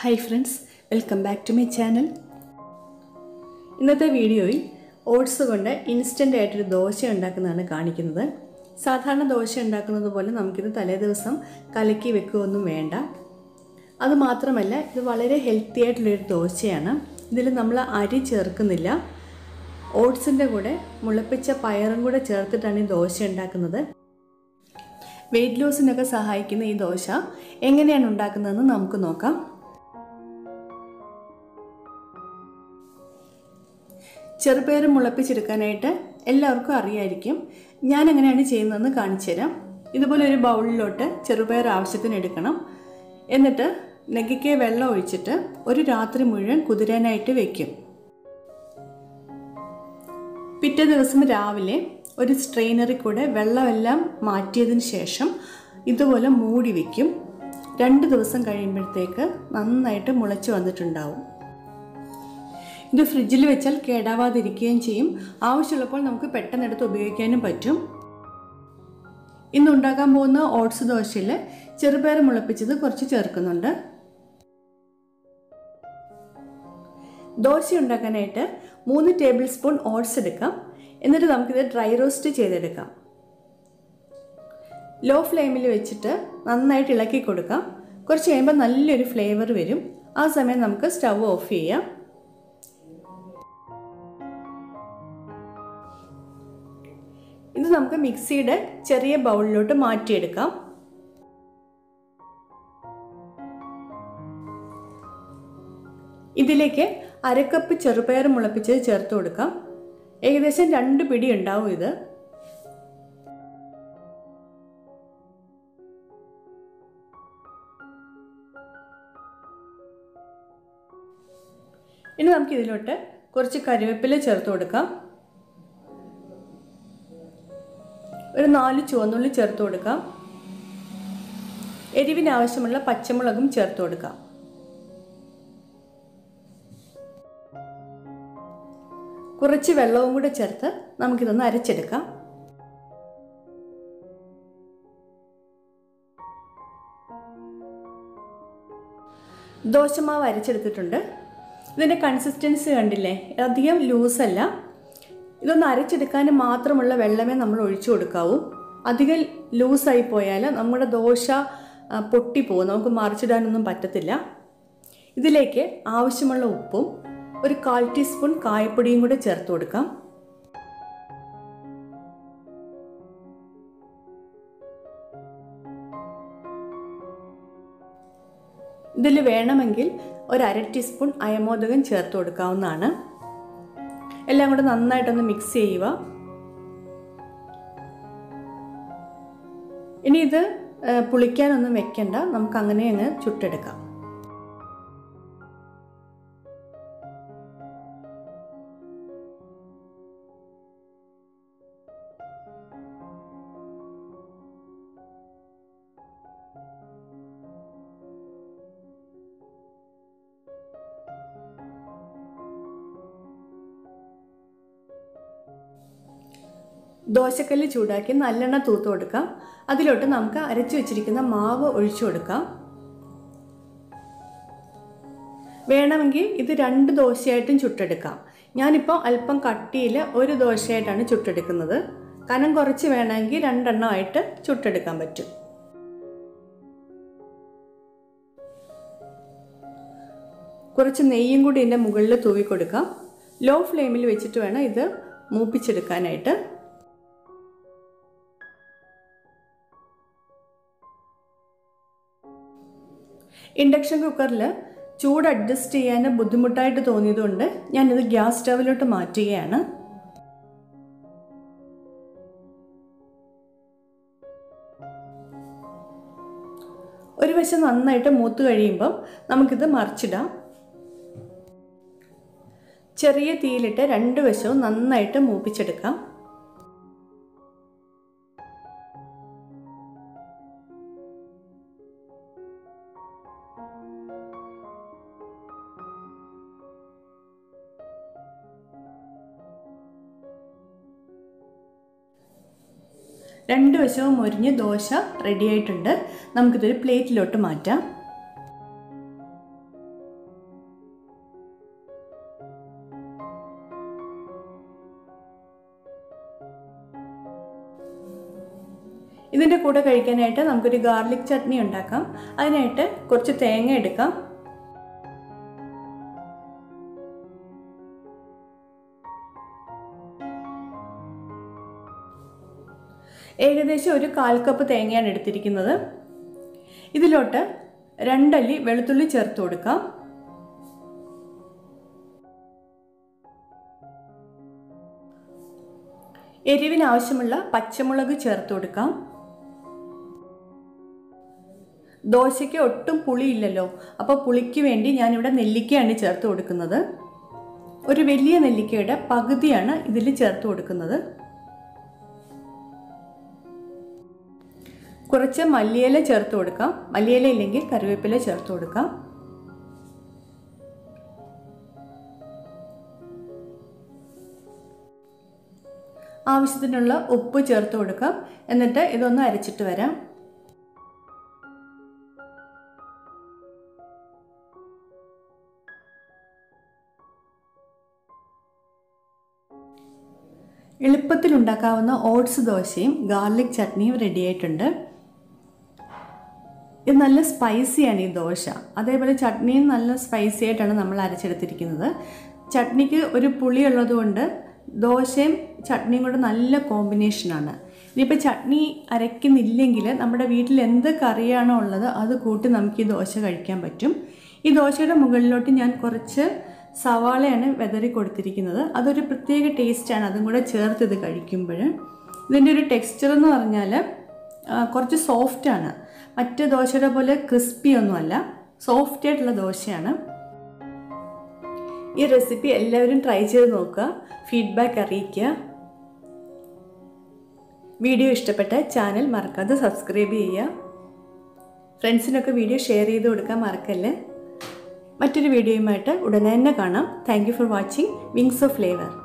hi friends welcome back to my channel ഇന്നത്തെ വീഡിയോയിൽ oats കൊണ്ട് ഇൻസ്റ്റൻ്റ് ആയിട്ടൊരു ദോശ ഉണ്ടാക്കുന്നതാണ് കാണിക്കുന്നത് സാധാരണ ദോശ ഉണ്ടാക്കുന്നത് പോലെ നമുക്കിത് തലേ ദിവസം കലക്കി വെക്കുകയൊന്നും വേണ്ട അതുമാത്രമല്ല ഇത് വളരെ ഹെൽത്തി ആയിട്ടുള്ളൊരു ദോശയാണ് ഇതിൽ നമ്മൾ അരി ചേർക്കുന്നില്ല ഓട്സിൻ്റെ കൂടെ മുളപ്പിച്ച പയറും കൂടെ ചേർത്തിട്ടാണ് ഈ ദോശ ഉണ്ടാക്കുന്നത് വെയിറ്റ് ലോസിനൊക്കെ സഹായിക്കുന്ന ഈ ദോശ എങ്ങനെയാണ് ഉണ്ടാക്കുന്നതെന്ന് നമുക്ക് നോക്കാം ചെറുപയർ മുളപ്പിച്ചെടുക്കാനായിട്ട് എല്ലാവർക്കും അറിയായിരിക്കും ഞാൻ എങ്ങനെയാണ് ചെയ്യുന്നതെന്ന് കാണിച്ചു തരാം ഇതുപോലെ ഒരു ബൗളിലോട്ട് ചെറുപയർ ആവശ്യത്തിന് എടുക്കണം എന്നിട്ട് നെഗിക്ക് വെള്ളം ഒഴിച്ചിട്ട് ഒരു രാത്രി മുഴുവൻ കുതിരാനായിട്ട് വെക്കും പിറ്റേ ദിവസം രാവിലെ ഒരു സ്ട്രെയിനറിൽ കൂടെ വെള്ളമെല്ലാം മാറ്റിയതിന് ശേഷം ഇതുപോലെ മൂടി വയ്ക്കും രണ്ട് ദിവസം കഴിയുമ്പോഴത്തേക്ക് നന്നായിട്ട് മുളച്ച് വന്നിട്ടുണ്ടാവും ഇത് ഫ്രിഡ്ജിൽ വെച്ചാൽ കേടാവാതിരിക്കുകയും ചെയ്യും ആവശ്യമുള്ളപ്പോൾ നമുക്ക് പെട്ടെന്ന് എടുത്ത് ഉപയോഗിക്കാനും പറ്റും ഇന്ന് ഉണ്ടാക്കാൻ പോകുന്ന ഓട്സ് ദോശയിൽ ചെറുപയർ മുളപ്പിച്ചത് കുറച്ച് ചേർക്കുന്നുണ്ട് ദോശ ഉണ്ടാക്കാനായിട്ട് മൂന്ന് ടേബിൾ സ്പൂൺ ഓട്സ് എടുക്കാം എന്നിട്ട് നമുക്കിത് ഡ്രൈ റോസ്റ്റ് ചെയ്തെടുക്കാം ലോ ഫ്ലെയിമിൽ വെച്ചിട്ട് നന്നായിട്ട് ഇളക്കി കൊടുക്കാം കുറച്ച് കഴിയുമ്പോൾ നല്ലൊരു ഫ്ലേവർ വരും ആ സമയം നമുക്ക് സ്റ്റവ് ഓഫ് ചെയ്യാം ഇത് നമുക്ക് മിക്സിയുടെ ചെറിയ ബൗളിലോട്ട് മാറ്റിയെടുക്കാം ഇതിലേക്ക് അരക്കപ്പ് ചെറുപയർ മുളപ്പിച്ചത് ചേർത്ത് കൊടുക്കാം ഏകദേശം രണ്ട് പിടി ഉണ്ടാവും ഇത് ഇനി നമുക്ക് ഇതിലോട്ട് കുറച്ച് കറിവേപ്പില ചേർത്ത് കൊടുക്കാം ഒരു നാല് ചുവന്നുള്ളി ചേർത്ത് കൊടുക്കാം എരിവിന് ആവശ്യമുള്ള പച്ചമുളകും ചേർത്ത് കൊടുക്കാം കുറച്ച് വെള്ളവും കൂടെ ചേർത്ത് നമുക്കിതൊന്ന് അരച്ചെടുക്കാം ദോശമാവ് അരച്ചെടുത്തിട്ടുണ്ട് ഇതിൻ്റെ കൺസിസ്റ്റൻസി കണ്ടില്ലേ അധികം ലൂസല്ല ഇതൊന്ന് അരച്ചെടുക്കാൻ മാത്രമുള്ള വെള്ളമേ നമ്മൾ ഒഴിച്ചു കൊടുക്കാവൂ അധികം ലൂസായി പോയാൽ നമ്മുടെ ദോശ പൊട്ടിപ്പോകും നമുക്ക് മറിച്ചിടാനൊന്നും പറ്റത്തില്ല ഇതിലേക്ക് ആവശ്യമുള്ള ഉപ്പും ഒരു കാൽ ടീസ്പൂൺ കായപ്പൊടിയും കൂടെ ചേർത്ത് കൊടുക്കാം ഇതിൽ വേണമെങ്കിൽ ഒരു അര ടീസ്പൂൺ അയമോദകം ചേർത്ത് കൊടുക്കാവുന്നതാണ് എല്ലാം കൂടെ നന്നായിട്ടൊന്ന് മിക്സ് ചെയ്യുക ഇനി ഇത് പുളിക്കാനൊന്നും വെക്കണ്ട നമുക്ക് അങ്ങനെ അങ്ങ് ചുട്ടെടുക്കാം ദോശക്കല്ല് ചൂടാക്കി നല്ലെണ്ണ തൂത്ത് കൊടുക്കാം അതിലോട്ട് നമുക്ക് അരച്ചു വെച്ചിരിക്കുന്ന മാവ് ഒഴിച്ചു കൊടുക്കാം വേണമെങ്കിൽ ഇത് രണ്ട് ദോശയായിട്ടും ചുട്ടെടുക്കാം ഞാനിപ്പോൾ അല്പം കട്ടിയിൽ ഒരു ദോശയായിട്ടാണ് ചുട്ടെടുക്കുന്നത് കനം കുറച്ച് വേണമെങ്കിൽ രണ്ടെണ്ണമായിട്ട് ചുട്ടെടുക്കാൻ പറ്റും കുറച്ച് നെയ്യും കൂടി ഇതിൻ്റെ മുകളിൽ തൂവി കൊടുക്കാം ലോ ഫ്ലെയിമിൽ വെച്ചിട്ട് വേണം ഇത് മൂപ്പിച്ചെടുക്കാനായിട്ട് ഇൻഡക്ഷൻ കുക്കറിൽ ചൂട് അഡ്ജസ്റ്റ് ചെയ്യാൻ ബുദ്ധിമുട്ടായിട്ട് തോന്നിയതുകൊണ്ട് ഞാനിത് ഗ്യാസ് സ്റ്റവിലോട്ട് മാറ്റുകയാണ് ഒരു വശം നന്നായിട്ട് മൂത്ത് കഴിയുമ്പം നമുക്കിത് മറിച്ചിടാം ചെറിയ തീയിലിട്ട് രണ്ട് വശവും നന്നായിട്ട് മൂപ്പിച്ചെടുക്കാം രണ്ട് വശവും മൊരിഞ്ഞ് ദോശ റെഡി ആയിട്ടുണ്ട് നമുക്കിതൊരു പ്ലേറ്റിലോട്ട് മാറ്റാം ഇതിൻ്റെ കൂടെ കഴിക്കാനായിട്ട് നമുക്കൊരു ഗാർലിക് ചട്നി ഉണ്ടാക്കാം അതിനായിട്ട് കുറച്ച് തേങ്ങ എടുക്കാം ഏകദേശം ഒരു കാൽ കപ്പ് തേങ്ങയാണ് എടുത്തിരിക്കുന്നത് ഇതിലോട്ട് രണ്ടല്ലി വെളുത്തുള്ളി ചേർത്ത് കൊടുക്കാം എരിവിന് ആവശ്യമുള്ള പച്ചമുളക് ചേർത്ത് കൊടുക്കാം ദോശയ്ക്ക് ഒട്ടും പുളിയില്ലല്ലോ അപ്പോൾ പുളിക്ക് വേണ്ടി ഞാനിവിടെ നെല്ലിക്കയാണ് ചേർത്ത് കൊടുക്കുന്നത് ഒരു വലിയ നെല്ലിക്കയുടെ പകുതിയാണ് ഇതിൽ ചേർത്ത് കൊടുക്കുന്നത് കുറച്ച് മല്ലിയില ചേർത്ത് കൊടുക്കാം മല്ലിയില ഇല്ലെങ്കിൽ കറിവേപ്പില ചേർത്ത് കൊടുക്കാം ആവശ്യത്തിനുള്ള ഉപ്പ് ചേർത്ത് കൊടുക്കാം എന്നിട്ട് ഇതൊന്ന് അരച്ചിട്ട് വരാം എളുപ്പത്തിൽ ഉണ്ടാക്കാവുന്ന ഓട്സ് ദോശയും ഗാർലിക് ചട്നിയും റെഡി ആയിട്ടുണ്ട് ഇത് നല്ല സ്പൈസിയാണ് ഈ ദോശ അതേപോലെ ചട്നിയും നല്ല സ്പൈസി ആയിട്ടാണ് നമ്മൾ അരച്ചെടുത്തിരിക്കുന്നത് ചട്നിക്ക് ഒരു പുളി ഉള്ളതുകൊണ്ട് ദോശയും ചട്നിയും കൂടെ നല്ല കോമ്പിനേഷനാണ് ഇനിയിപ്പോൾ ചട്നി അരയ്ക്കുന്നില്ലെങ്കിൽ നമ്മുടെ വീട്ടിൽ എന്ത് കറിയാണോ ഉള്ളത് അത് കൂട്ടി നമുക്ക് ഈ ദോശ കഴിക്കാൻ പറ്റും ഈ ദോശയുടെ മുകളിലോട്ട് ഞാൻ കുറച്ച് സവാളയാണ് വെതറി കൊടുത്തിരിക്കുന്നത് അതൊരു പ്രത്യേക ടേസ്റ്റാണ് അതും കൂടെ ചേർത്ത് ഇത് കഴിക്കുമ്പോൾ ഇതിൻ്റെ ഒരു ടെക്സ്ചർ എന്ന് പറഞ്ഞാൽ കുറച്ച് സോഫ്റ്റാണ് മറ്റ് ദോശയുടെ പോലെ ക്രിസ്പി ഒന്നുമല്ല സോഫ്റ്റ് ആയിട്ടുള്ള ദോശയാണ് ഈ റെസിപ്പി എല്ലാവരും ട്രൈ ചെയ്ത് നോക്കുക ഫീഡ്ബാക്ക് അറിയിക്കുക വീഡിയോ ഇഷ്ടപ്പെട്ട ചാനൽ മറക്കാതെ സബ്സ്ക്രൈബ് ചെയ്യുക ഫ്രണ്ട്സിനൊക്കെ വീഡിയോ ഷെയർ ചെയ്ത് കൊടുക്കാൻ മറക്കല്ലേ മറ്റൊരു വീഡിയോയുമായിട്ട് ഉടനെ തന്നെ കാണാം thank you for watching Wings of flavour